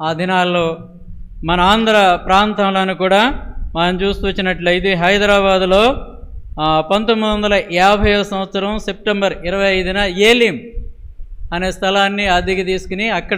ఆ దినాల్లో మన ఆంధ్ర ప్రాంతంలోను కూడా మనం చూస్తూ వచ్చినట్లయితే హైదరాబాదులో ఆ, పంతొమ్మిది వందల యాభై సంవత్సరం సెప్టెంబర్ ఇరవై ఐదున ఏలిం అనే స్థలాన్ని అద్దెకి తీసుకుని అక్కడ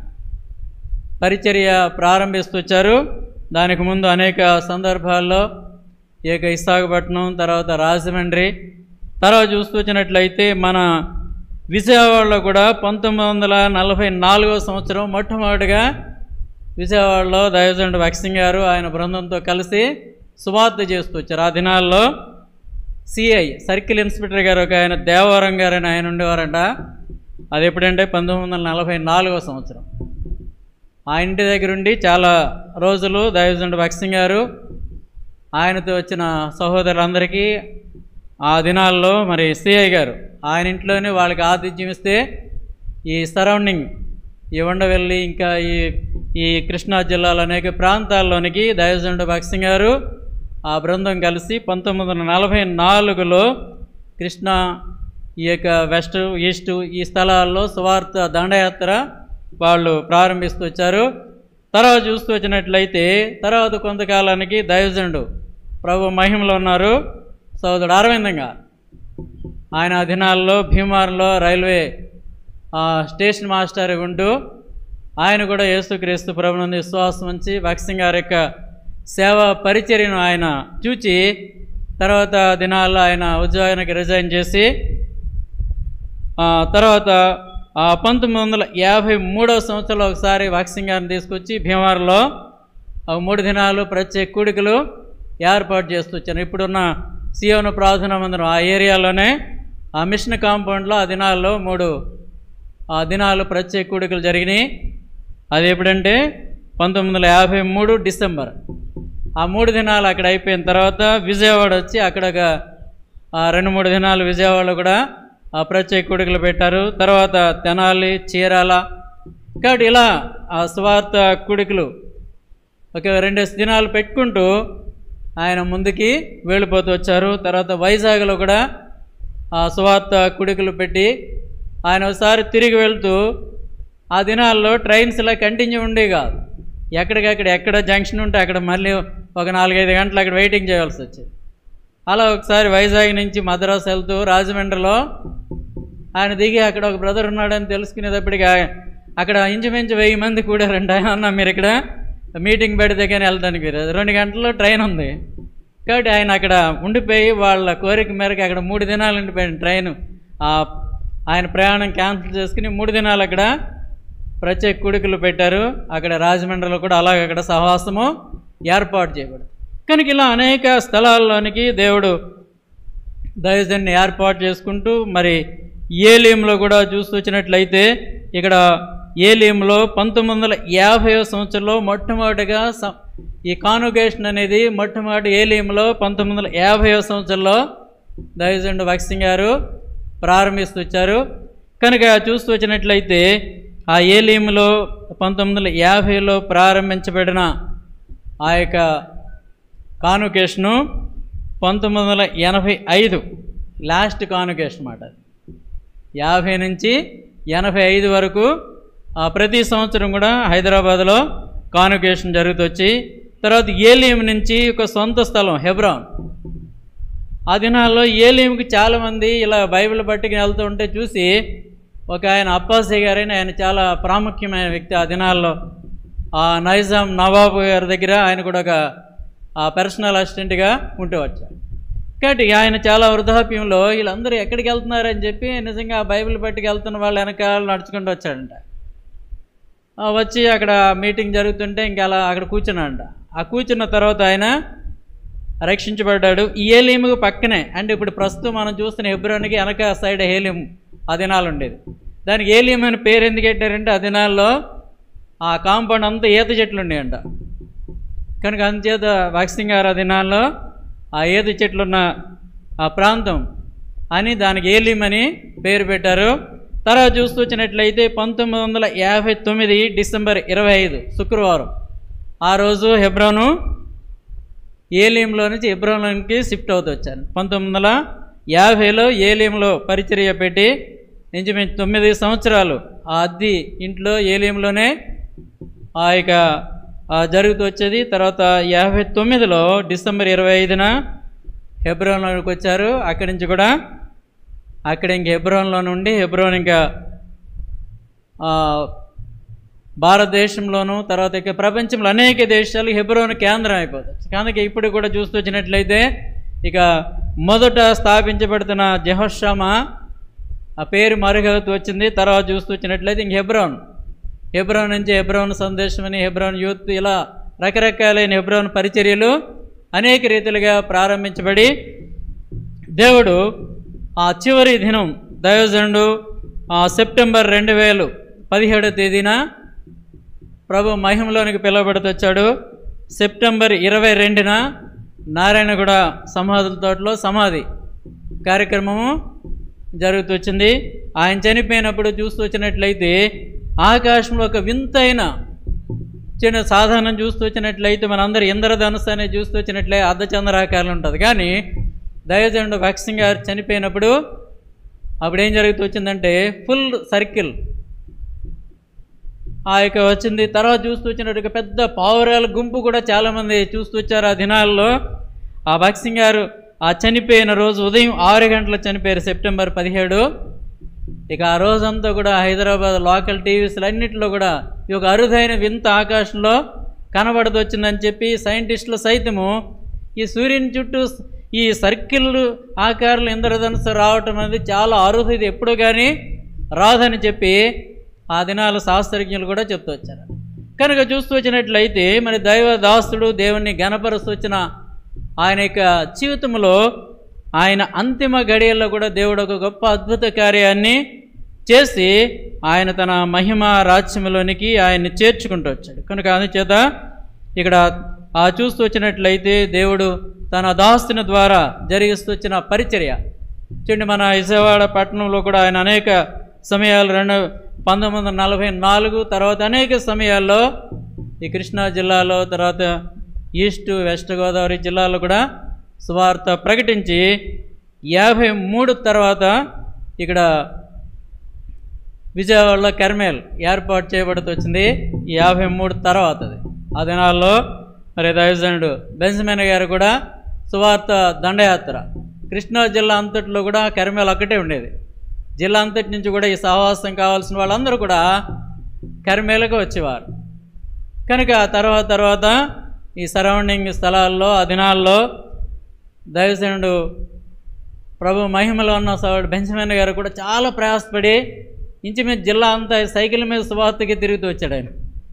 పరిచర్య ప్రారంభిస్తూ వచ్చారు దానికి ముందు అనేక సందర్భాల్లో ఈ యొక్క విశాఖపట్నం తర్వాత రాజమండ్రి తర్వాత చూస్తూ వచ్చినట్లయితే మన విజయవాడలో కూడా పంతొమ్మిది వందల నలభై నాలుగో సంవత్సరం మొట్టమొదటిగా విజయవాడలో దైవజండు వక్సింగ్ గారు ఆయన బృందంతో కలిసి సువార్త చేస్తూ వచ్చారు ఆ దినాల్లో సిఐ సర్కిల్ ఇన్స్పెక్టర్ గారు ఒక ఆయన దేవవరం గారు అని ఆయన ఉండేవారంట అది ఎప్పుడంటే పంతొమ్మిది వందల నలభై నాలుగో సంవత్సరం ఆ ఇంటి దగ్గర ఉండి చాలా రోజులు దైవజండు భక్సింగ్ గారు ఆయనతో వచ్చిన సహోదరులందరికీ ఆ దినాల్లో మరి సిఐ గారు ఆయన ఇంట్లోనే వాళ్ళకి ఆతిథ్యం ఇస్తే ఈ సరౌండింగ్ ఈ ఉండవెల్లి ఇంకా ఈ ఈ కృష్ణా జిల్లాలో అనేక ప్రాంతాల్లోనికి దైవజండు భక్సింగ్ గారు ఆ బృందం కలిసి పంతొమ్మిది వందల నలభై నాలుగులో కృష్ణా ఈ యొక్క వెస్ట్ ఈస్ట్ ఈ స్థలాల్లో సువార్త దండయాత్ర వాళ్ళు ప్రారంభిస్తూ వచ్చారు తర్వాత చూస్తూ వచ్చినట్లయితే తర్వాత కొంతకాలానికి దైవజనుడు ప్రభు మహిమలో ఉన్నారు సోదరుడు అరవిందంగా ఆయన ఆ దినాల్లో భీమార్లో రైల్వే ఆ, స్టేషన్ మాస్టర్ ఉంటూ ఆయన కూడా యేసుక్రీస్తు ప్రభునందు విశ్వాసం ఉంచి భక్సింగ్ గారి యొక్క సేవ పరిచర్యను ఆయన చూచి తర్వాత దినాల్లో ఆయన ఉద్యోగానికి రిజైన్ చేసి ఆ, తర్వాత ఆ, పంతొమ్మిది వందల యాభై మూడవ సంవత్సరంలో ఒకసారి వాక్సింగ్ గారిని తీసుకొచ్చి భీమవరంలో ఆ మూడు దినాలు ప్రత్యేక కూడికలు ఏర్పాటు చేస్తూ వచ్చాను ఇప్పుడున్న సియోను ప్రార్థనా మందిరం ఆ ఏరియాలోనే ఆ మిషన్ కాంపౌండ్లో ఆ దినాల్లో మూడు ఆ దినాలు ప్రత్యేక కూడికలు జరిగినాయి అది ఎప్పుడంటే పంతొమ్మిది వందల యాభై మూడు డిసెంబర్ ఆ మూడు దినాలు అక్కడ అయిపోయిన తర్వాత విజయవాడ వచ్చి అక్కడ ఒక ఆ రెండు మూడు దినాలు విజయవాడలో కూడా ఆ ప్రత్యేక కూడికలు పెట్టారు తర్వాత తెనాలి చీరాల కాబట్టి ఇలా ఆ స్వార్థ కూడికలు ఒక రెండు దినాలు పెట్టుకుంటూ ఆయన ముందుకి వెళ్ళిపోతూ వచ్చారు తర్వాత వైజాగ్లో కూడా ఆ సువార్త కుడికలు పెట్టి ఆయన ఒకసారి తిరిగి వెళ్తూ ఆ దినాల్లో ట్రైన్స్ ఇలా కంటిన్యూ ఉండే కాదు ఎక్కడికక్కడ ఎక్కడ జంక్షన్ ఉంటే అక్కడ మళ్ళీ ఒక నాలుగైదు గంటలు అక్కడ వెయిటింగ్ చేయాల్సి వచ్చేది అలా ఒకసారి వైజాగ్ నుంచి మద్రాసు వెళ్తూ రాజమండ్రిలో ఆయన దిగి అక్కడ ఒక బ్రదర్ ఉన్నాడని తెలుసుకునేటప్పటికి ఆ- అక్కడ ఇంచుమించు వెయ్యి మంది కూడారంట అన్న మీరు ఇక్కడ మీటింగ్ పెడితే కానీ వెళ్తానికి మీరు రెండు గంటల్లో ట్రైన్ ఉంది కాబట్టి ఆయన అక్కడ ఉండిపోయి వాళ్ళ కోరిక మేరకు అక్కడ మూడు దినాలు ఉండిపోయిన ట్రైన్ ఆయన ప్రయాణం క్యాన్సిల్ చేసుకుని మూడు దినాలు అక్కడ ప్రత్యేక కుడికలు పెట్టారు అక్కడ రాజమండ్రిలో కూడా అలాగ అక్కడ సహవాసము ఏర్పాటు చేయబడింది కనుక ఇలా అనేక స్థలాల్లోనికి దేవుడు దైవజన్ని ఏర్పాటు చేసుకుంటూ మరి ఏలియంలో కూడా చూస్తూ వచ్చినట్లయితే ఇక్కడ ఏలియంలో పంతొమ్మిది వందల యాభై సంవత్సరంలో మొట్టమొదటిగా స- ఈ కానుగేషన్ అనేది మొట్టమొదటి ఏలియంలో పంతొమ్మిది వందల యాభై సంవత్సరంలో దైవజండు భక్సింగ్ గారు ప్రారంభిస్తూ వచ్చారు కనుక చూస్తూ వచ్చినట్లయితే ఆ ఏలియంలో పంతొమ్మిది వందల యాభైలో ప్రారంభించబడిన ఆ యొక్క కానుకేషను పంతొమ్మిది వందల ఎనభై ఐదు లాస్ట్ కానుకేషన్ మాట అది. యాభై నుంచి ఎనభై ఐదు వరకు ఆ ప్రతి సంవత్సరం కూడా హైదరాబాద్లో కానుకేషన్ జరుగుతూ వచ్చి తర్వాత ఏలియం నుంచి ఒక సొంత స్థలం హెబ్రాన్ ఆ దినాల్లో ఏలియంకి చాలామంది ఇలా బైబిల్ పట్టుకుని వెళ్తూ ఉంటే చూసి ఒక ఆయన అప్పాసీ గారని ఆయన చాలా ప్రాముఖ్యమైన వ్యక్తి ఆ దినాల్లో ఆ నైజాం నవాబు గారి దగ్గర ఆయన కూడా ఒక ఆ పర్సనల్ అసిస్టెంట్గా ఉంటూ వచ్చారు కాబట్టి ఆయన చాలా వృద్ధాప్యంలో వీళ్ళందరూ ఎక్కడికి వెళ్తున్నారని చెప్పి నిజంగా ఆ బైబిల్ పట్టుకు వెళ్తున్న వాళ్ళు వెనకాల నడుచుకుంటూ వచ్చాడంట ఆ వచ్చి అక్కడ మీటింగ్ జరుగుతుంటే ఇంకా అలా అక్కడ కూర్చున్నాడంట ఆ కూర్చున్న తర్వాత ఆయన రక్షించబడ్డాడు ఈ ఏలీముకు పక్కనే అంటే ఇప్పుడు ప్రస్తుతం మనం చూస్తున్న హెబ్రోనికి వెనక సైడ్ హేలిం ఆ దినాలు ఉండేది దానికి ఏలియం అని పేరు ఎందుకు పెట్టారంటే ఆ దినాల్లో ఆ కాంపౌండ్ అంతా ఈత చెట్లు ఉండేయంట కనుక అందుచేత వాక్సింగ్ గారు ఆ దినాల్లో ఆ ఈత చెట్లున్న ఆ ప్రాంతం అని దానికి ఏలిం అని పేరు పెట్టారు తర్వాత చూస్తూ వచ్చినట్లయితే పంతొమ్మిది వందల యాభై తొమ్మిది డిసెంబర్ ఇరవై ఐదు శుక్రవారం ఆ రోజు హెబ్రోను ఏలియంలో నుంచి హెబ్రోన్లోకి షిఫ్ట్ అవుతూ వచ్చాను పంతొమ్మిది వందల యాభైలో ఏలియంలో పరిచర్య పెట్టి ఇంచుమించు తొమ్మిది సంవత్సరాలు ఆ అద్దె ఇంట్లో ఏలియంలోనే ఆ యొక్క ఆ, జరుగుతూ వచ్చేది తర్వాత యాభై తొమ్మిదిలో డిసెంబర్ ఇరవై ఐదున హెబ్రోన్లోకి వచ్చారు అక్కడి నుంచి కూడా అక్కడ ఇంక హెబ్రోన్లో నుండి హెబ్రోన్ ఇంకా ఆ, భారతదేశంలోను తర్వాత ఇక ప్రపంచంలో అనేక దేశాలు హెబ్రోన్ కేంద్రం అయిపోతుంది కనుక ఇప్పుడు కూడా చూస్తూ వచ్చినట్లయితే ఇక మొదట స్థాపించబడుతున్న జహోషమా ఆ పేరు మరుగవుతూ వచ్చింది తర్వాత చూస్తూ వచ్చినట్లయితే ఇంక హెబ్రోన్ హెబ్రోన్ నుంచి హెబ్రోన్ సందేశం అని హెబ్రోన్ యూత్ ఇలా రకరకాలైన హెబ్రోన్ పరిచర్యలు అనేక రీతిలుగా ప్రారంభించబడి దేవుడు ఆ చివరి దినం దయోజనుడు ఆ సెప్టెంబర్ రెండు వేలు పదిహేడో తేదీన ప్రభు మహిమలోనికి పిలువబడుతొచ్చాడు సెప్టెంబర్ ఇరవై రెండున నారాయణగూడ సమాధుల తోటలో సమాధి కార్యక్రమము జరుగుతూ వచ్చింది ఆయన చనిపోయినప్పుడు చూస్తూ వచ్చినట్లయితే ఆకాశంలో ఒక వింతైన చిన్న సాధారణం చూస్తూ వచ్చినట్లయితే మనందరూ ఇంద్రధనుసు అనేది చూస్తూ వచ్చినట్లయితే అర్ధచంద్రాకారం ఉంటుంది కానీ దయజనుడు భక్సింగ్ గారు చనిపోయినప్పుడు అప్పుడు ఏం జరుగుతూ వచ్చిందంటే ఫుల్ సర్కిల్ ఆ యొక్క వచ్చింది తర్వాత చూస్తూ వచ్చినట్టు ఒక పెద్ద పావురాల గుంపు కూడా చాలామంది చూస్తూ వచ్చారు ఆ దినాల్లో ఆ భక్సింగ్ గారు ఆ చనిపోయిన రోజు ఉదయం ఆరు గంటలకు చనిపోయారు సెప్టెంబర్ పదిహేడు ఇక ఆ రోజంతా కూడా హైదరాబాద్ లోకల్ టీవీస్లు అన్నింటిలో కూడా ఈ ఒక అరుదైన వింత ఆకాశంలో కనబడదు వచ్చిందని చెప్పి సైంటిస్టులు సైతము ఈ సూర్యుని చుట్టూ ఈ సర్కిల్ ఆకారంలో ఇంద్రధనుసు రావటం అనేది చాలా అరుదు ఇది ఎప్పుడు కానీ రాదని చెప్పి ఆ దినాల శాస్త్రజ్ఞులు కూడా చెప్తూ వచ్చారు కనుక చూస్తూ వచ్చినట్లయితే మరి దైవ దాసుడు దేవుణ్ణి గణపరుస్తూ వచ్చిన ఆయన యొక్క జీవితంలో ఆయన అంతిమ గడియల్లో కూడా దేవుడు ఒక గొప్ప అద్భుత కార్యాన్ని చేసి ఆయన తన మహిమ రాజ్యంలోనికి ఆయన్ని చేర్చుకుంటూ వచ్చాడు కనుక అందుచేత ఇక్కడ ఆ చూస్తూ వచ్చినట్లయితే దేవుడు తన దాస్తుని ద్వారా జరిగిస్తూ వచ్చిన పరిచర్య చూడండి మన విజయవాడ పట్టణంలో కూడా ఆయన అనేక సమయాలు రెండు పంతొమ్మిది వందల నలభై నాలుగు తర్వాత అనేక సమయాల్లో ఈ కృష్ణా జిల్లాలో తర్వాత ఈస్ట్ వెస్ట్ గోదావరి జిల్లాలో కూడా సువార్త ప్రకటించి యాభై మూడు తర్వాత ఇక్కడ విజయవాడలో కెర్మేల్ ఏర్పాటు చేయబడుతూ వచ్చింది ఈ యాభై మూడు తర్వాత అది ఆ దినాల్లో మరి దైవజనుడు బెంజమిన్ గారు కూడా సువార్త దండయాత్ర కృష్ణా జిల్లా అంతట్లో కూడా కెర్మేల్ ఒక్కటే ఉండేది జిల్లా అంతటి నుంచి కూడా ఈ సహవాసం కావాల్సిన వాళ్ళందరూ కూడా కెర్మేలకు వచ్చేవారు కనుక తర్వాత తర్వాత ఈ సరౌండింగ్ స్థలాల్లో ఆ దినాల్లో దైవజనుడు ప్రభు మహిమలో ఉన్న సవాడు బెంచమిన్ గారు కూడా చాలా ప్రయాసపడి ఇంచుమించు జిల్లా అంతా సైకిల్ మీద సువార్తకి తిరుగుతూ వచ్చాడు ఆయన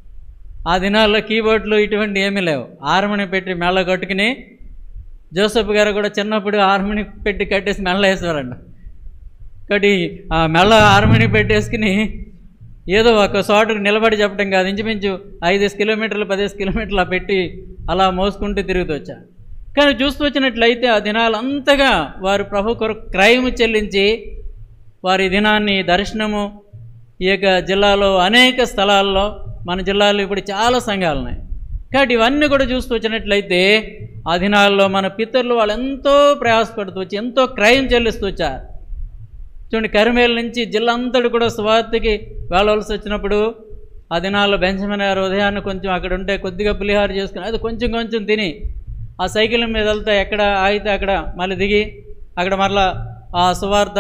ఆ దినాల్లో కీబోర్డ్లు ఇటువంటి ఏమీ లేవు హార్మోని పెట్టి మెళ్ళ కట్టుకుని జోసఫ్ గారు కూడా చిన్నప్పుడు హార్మోని పెట్టి కట్టేసి మెళ్ళ వేసేవారంట కాబట్టి ఆ మెళ్ళ హార్మోని పెట్టేసుకుని ఏదో ఒక చోటకు నిలబడి చెప్పడం కాదు ఇంచుమించు ఐదేసి కిలోమీటర్లు పదేసి కిలోమీటర్లు ఆ పెట్టి అలా మోసుకుంటూ తిరుగుతూ వచ్చా కానీ చూస్తూ వచ్చినట్లయితే ఆ దినాలు అంతగా వారు ప్రభు కొరకు క్రైమ్ చెల్లించి వారి దినాన్ని దర్శనము ఈ యొక్క జిల్లాలో అనేక స్థలాల్లో మన జిల్లాలో ఇప్పుడు చాలా సంఘాలు ఉన్నాయి కాబట్టి ఇవన్నీ కూడా చూస్తూ వచ్చినట్లయితే ఆ దినాల్లో మన పితరులు వాళ్ళు ఎంతో ప్రయాసపడుతూ వచ్చి ఎంతో క్రైమ్ చెల్లిస్తూ వచ్చారు చూడండి కరిమేల నుంచి జిల్లా అంతటి కూడా స్వార్థకి వెళ్ళవలసి వచ్చినప్పుడు ఆ దినాల్లో బెంచమిన్ గారు ఉదయాన్నే కొంచెం అక్కడ ఉంటే కొద్దిగా పులిహార చేసుకుని అది కొంచెం కొంచెం తిని ఆ సైకిల్ మీద వెళ్తే ఎక్కడ ఆగితే అక్కడ మళ్ళీ దిగి అక్కడ మరలా ఆ సువార్త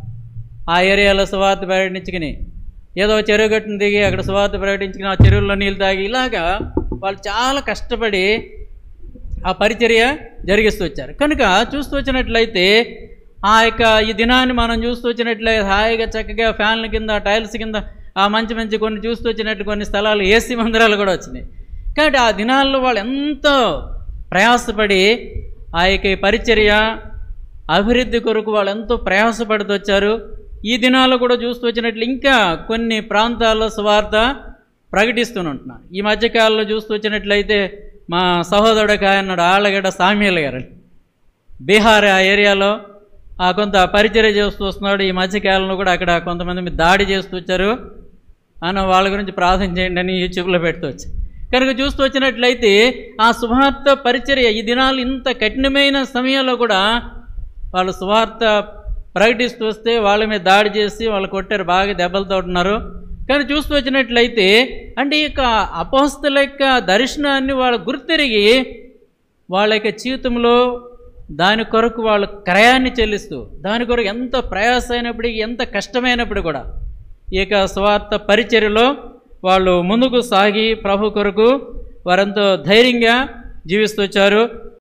ఆ ఏరియాలో సువార్త ప్రకటించుకుని ఏదో చెరువు గట్టును దిగి అక్కడ సువార్త ప్రకటించుకుని ఆ చెరువుల్లో నీళ్ళు తాగి ఇలాగా వాళ్ళు చాలా కష్టపడి ఆ పరిచర్య జరిగిస్తూ వచ్చారు కనుక చూస్తూ వచ్చినట్లయితే ఆ యొక్క ఈ దినాన్ని మనం చూస్తూ వచ్చినట్లయితే హాయిగా చక్కగా ఫ్యాన్ల కింద టైల్స్ కింద ఆ మంచి మంచి కొన్ని చూస్తూ వచ్చినట్టు కొన్ని స్థలాలు ఏసీ మందిరాలు కూడా వచ్చినాయి కాబట్టి ఆ దినాల్లో వాళ్ళు ఎంతో ప్రయాసపడి ఆ యొక్క ఈ పరిచర్య అభివృద్ధి కొరకు వాళ్ళు ఎంతో ప్రయాసపడుతూ వచ్చారు ఈ దినాల్లో కూడా చూస్తూ వచ్చినట్లు ఇంకా కొన్ని ప్రాంతాల్లో సువార్త ప్రకటిస్తూనే ఈ మధ్యకాలంలో చూస్తూ వచ్చినట్లయితే మా సహోదరుడు ఒక ఆయన ఉన్నాడు ఆళ్ళగడ్డ సామ్యుల్ గారు బీహార్ ఆ ఏరియాలో ఆ కొంత పరిచర్య చేస్తూ వస్తున్నాడు ఈ మధ్యకాలంలో కూడా అక్కడ కొంతమంది మీద దాడి చేస్తూ వచ్చారు అన్న వాళ్ళ గురించి ప్రార్థన చేయండి అని యూట్యూబ్లో పెడుతూ వచ్చి కనుక చూస్తూ వచ్చినట్లయితే ఆ సువార్త పరిచర్య ఈ దినాలు ఇంత కఠినమైన సమయంలో కూడా వాళ్ళు సువార్త ప్రకటిస్తూ వస్తే వాళ్ళ మీద దాడి చేసి వాళ్ళు కొట్టారు బాగా దెబ్బలతో ఉన్నారు కానీ చూస్తూ వచ్చినట్లయితే అంటే ఈ యొక్క అపోస్తుల యొక్క దర్శనాన్ని వాళ్ళ గుర్తిరిగి వాళ్ళ యొక్క జీవితంలో దాని కొరకు వాళ్ళు క్రయాన్ని చెల్లిస్తూ దాని కొరకు ఎంత ప్రయాస అయినప్పటికీ ఎంత కష్టమైనప్పుడు కూడా ఈ యొక్క స్వార్థ పరిచర్యలో వాళ్ళు ముందుకు సాగి ప్రభు కొరకు వారెంతో ధైర్యంగా జీవిస్తూ వచ్చారు